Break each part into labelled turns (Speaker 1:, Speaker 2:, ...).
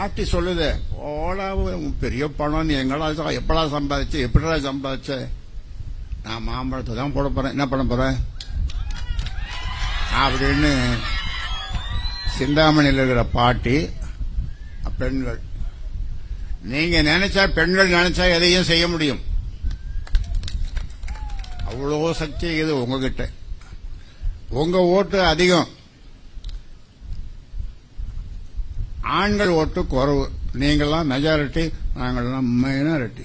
Speaker 1: பாட்டி சொல்லுது ஓடா உன் பெரிய பணம் நீ எங்கடா ச- எப்படா சம்பாதிச்ச எப்படிடா சம்பாதிச்ச நான் மாம்பழத்தை தான் போட போறேன் என்ன பண்ண போறேன் அப்படின்னு சிந்தாமணியில் இருக்கிற பாட்டி பெண்கள் நீங்க நினைச்சா பெண்கள் நினைச்சா எதையும் செய்ய முடியும் அவ்வளோ சக்தி இது உங்ககிட்ட உங்க ஓட்டு அதிகம் ஆண்கள் ஓட்டு குறைவு நீங்கெல்லாம் மெஜாரிட்டி நாங்கள்லாம் மைனாரிட்டி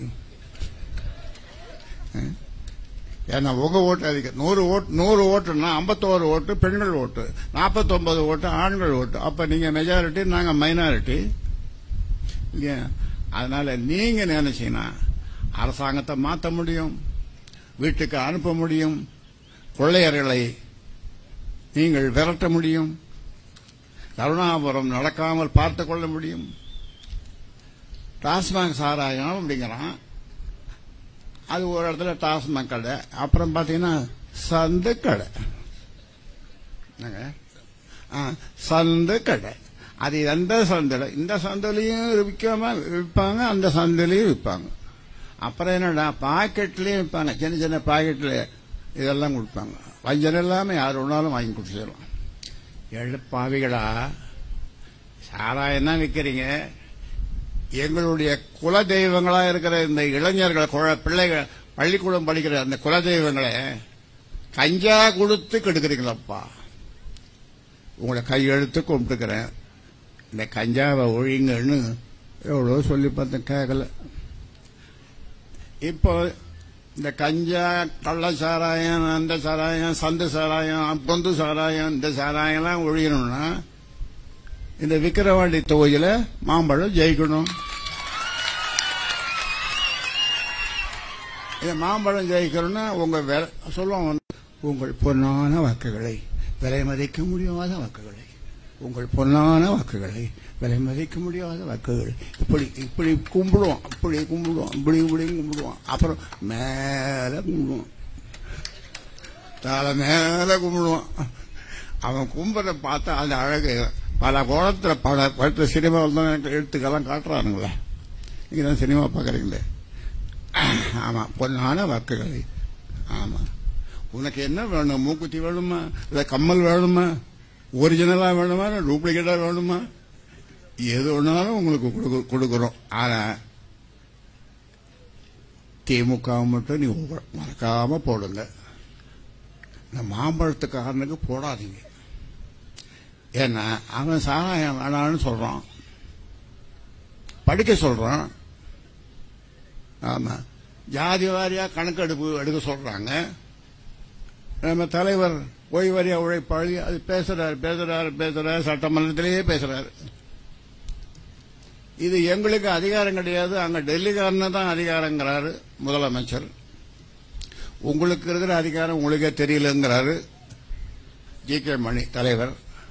Speaker 1: ஏன்னா உங்க ஓட்டு அதிகம் நூறு ஓட்டு நூறு ஓட்டுன்னா ஐம்பத்தோரு ஓட்டு பெண்கள் ஓட்டு நாற்பத்தொன்பது ஓட்டு ஆண்கள் ஓட்டு அப்ப நீங்க மெஜாரிட்டி நாங்க மைனாரிட்டி இல்லையா அதனால நீங்க நினைச்சீங்கன்னா அரசாங்கத்தை மாற்ற முடியும் வீட்டுக்கு அனுப்ப முடியும் கொள்ளையர்களை நீங்கள் விரட்ட முடியும் கருணாபுரம் நடக்காமல் பார்த்து கொள்ள முடியும் டாஸ்மாக் சாராயம் அப்படிங்கிறான் அது ஒரு இடத்துல டாஸ்மாக் கடை அப்புறம் பாத்தீங்கன்னா சந்து கடை என்னங்க? ஆ, சந்து கடை அது எந்த சந்தையில் இந்த சந்தையிலையும் விற்காம விற்பாங்க அந்த சந்தையிலையும் விற்பாங்க அப்புறம் என்னடா பாக்கெட்லயும் விற்பாங்க சின்ன சின்ன பாக்கெட்ல இதெல்லாம் கொடுப்பாங்க வஞ்சனம் இல்லாம யார் வேணாலும் வாங்கி குடிச்சிடலாம் எழுப்பாவிகளா சாராயம் தான் விற்கிறீங்க எங்களுடைய குல தெய்வங்களா இருக்கிற இந்த இளைஞர்கள் குழ- பிள்ளைகள் பள்ளிக்கூடம் படிக்கிற அந்த குல தெய்வங்களை கஞ்சா கொடுத்து கெடுக்கிறீங்களப்பா உங்களை கையெழுத்து கும்பிட்டுக்கிறேன் இந்த கஞ்சாவை ஒழிங்கன்னு எவ்வளோ சொல்லி பார்த்தேன் கேட்கல இப்போ இந்த கஞ்சா கள்ள சாராயம் அந்த சாராயம் சந்து சாராயம் பொந்து சாராயம் இந்த சாராயம்லாம் ஒழியணும்னா இந்த விக்கிரவாண்டி தொகுதியில மாம்பழம் ஜெயிக்கணும் இந்த மாம்பழம் ஜெயிக்கணும்னா உங்க வில- சொல்லுவாங்க வந்து, உங்கள் பொன்னான வாக்குகளை விலை மதிக்க முடியாத வாக்குகளை உங்கள் பொன்னான வாக்குகளை விலை மதிக்க முடியாத வாக்குகள் இப்படி இப்படி கும்பிடுவோம் அப்படி கும்பிடுவோம் இப்படி இப்படி கும்பிடுவோம் அப்புறம் மேல கும்பிடுவோம் தலை மேல கும்பிடுவான் அவன் கும்புறத பார்த்தா அந்த அழகு பல கோலத்துல பல படுத்த சினிமாவில் தான் எனக்கு எழுத்துக்கெல்லாம் காட்டுறானுங்களே நீங்க தான் சினிமா பார்க்குறீங்களே ஆமா பொன்னான வாக்குகளை ஆமா உனக்கு என்ன வேணும் மூக்குத்தி வேணுமா இல்ல கம்மல் வேணுமா ஒரிஜினலா வேணுமா டூப்ளிகேட்டா வேணுமா எது வேணாலும் உங்களுக்கு கொடுக்க- கொடுக்குறோம் ஆனா திமுக மட்டும் நீ மறக்காம போடுங்க இந்த மாம்பழத்துக்காரனுக்கு போடாதீங்க ஏன்னா அவன் சாராயம் வேணான்னு சொல்றான் படிக்க சொல்றான் ஆமா ஜாதி வாரியா கணக்கெடுப்பு எடுக்க சொல்றாங்க நம்ம தலைவர் ஓய்வறியா உழைப்பாளி அது பேசுறாரு பேசுறாரு பேசுறாரு சட்டமன்றத்திலேயே பேசுறாரு இது எங்களுக்கு அதிகாரம் கிடையாது அங்க டெல்லிக்காரன தான் அதிகாரங்கிறாரு முதலமைச்சர் உங்களுக்கு இருக்கிற அதிகாரம் உங்களுக்கே தெரியலங்கிறாரு ஜி கே மணி தலைவர்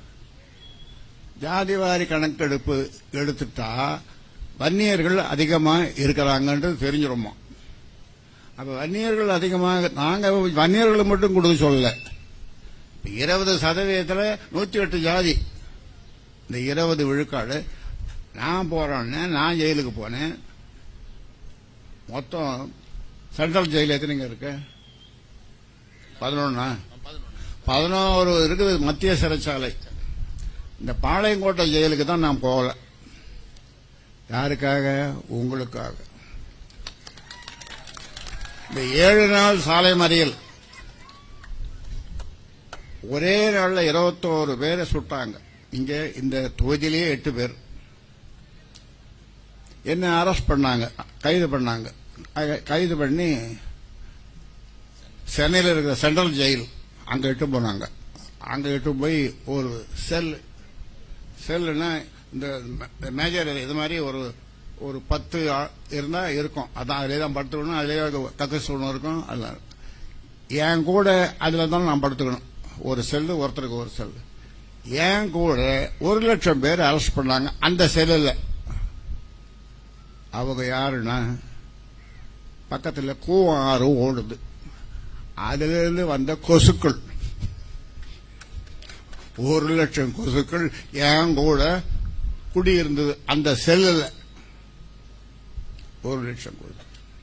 Speaker 1: ஜாதிவாரி கணக்கெடுப்பு எடுத்துட்டா வன்னியர்கள் அதிகமா இருக்கிறாங்கன்றது தெரிஞ்சிருமா அப்ப வன்னியர்கள் அதிகமாக நாங்க வன்னியர்களை மட்டும் கொடுக்க சொல்லல இப்ப இருபது சதவீதத்துல நூத்தி எட்டு ஜாதி இந்த இருபது விழுக்காடு நான் போறேன்னு நான் ஜெயிலுக்கு போனேன் மொத்தம் சென்ட்ரல் ஜெயில் எத்தனைங்க இருக்கு பதினொன்னா பதினோரு இருக்குது மத்திய சிறைச்சாலை இந்த பாளையங்கோட்டை ஜெயிலுக்கு தான் நான் போகல யாருக்காக உங்களுக்காக இந்த ஏழு நாள் சாலை மறியல் ஒரே நாள்ல இருபத்தோரு பேரை சுட்டாங்க இங்க இந்த தொகுதியிலேயே எட்டு பேர் என்ன அரெஸ்ட் பண்ணாங்க கைது பண்ணாங்க அக- கைது பண்ணி சென்னையில் இருக்கிற சென்ட்ரல் ஜெயில் அங்க இட்டு போனாங்க அங்க இட்டு போய் ஒரு செல் செல்லுன்னா இந்த மே- மேஜர் இது மாதிரி ஒரு ஒரு பத்து ஆ- இருந்தா இருக்கும் அதான் அதிலே தான் படுத்துக்கணும் அதிலே கக்கஸ் ஒன்று இருக்கும் அதுல என் கூட அதுல தான் நான் படுத்துக்கணும் ஒரு செல்லு ஒருத்தருக்கு ஒரு செல்லு என் கூட ஒரு லட்சம் பேர் அரெஸ்ட் பண்ணாங்க அந்த செல்லுல அவங்க யாருன்னா பக்கத்துல கூவம் ஆறு ஓடுது அதுல இருந்து வந்த கொசுக்கள் ஒரு லட்சம் கொசுக்கள் என் கூட குடியிருந்தது அந்த செல்லுல ஒரு லட்சம் கோடி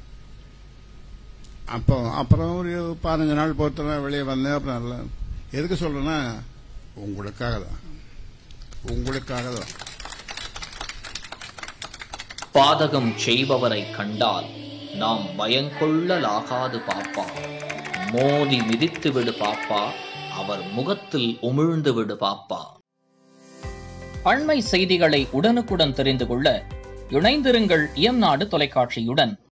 Speaker 1: அப்போ அப்புறம் ஒரு பதினஞ்சு நாள் பொறுத்தனா வெளியே வந்தேன் அப்புறம் நல்லா எதுக்கு சொல்றேன்னா உங்களுக்காக தான் உங்களுக்காக தான்
Speaker 2: பாதகம் செய்பவரை கண்டால் நாம் பயங்கொள்ளலாகாது பாப்பா மோதி மிதித்து விடு பாப்பா அவர் முகத்தில் உமிழ்ந்து விடு பாப்பா அண்மை செய்திகளை உடனுக்குடன் தெரிந்து கொள்ள இணைந்திருங்கள் இயம்நாடு தொலைக்காட்சியுடன்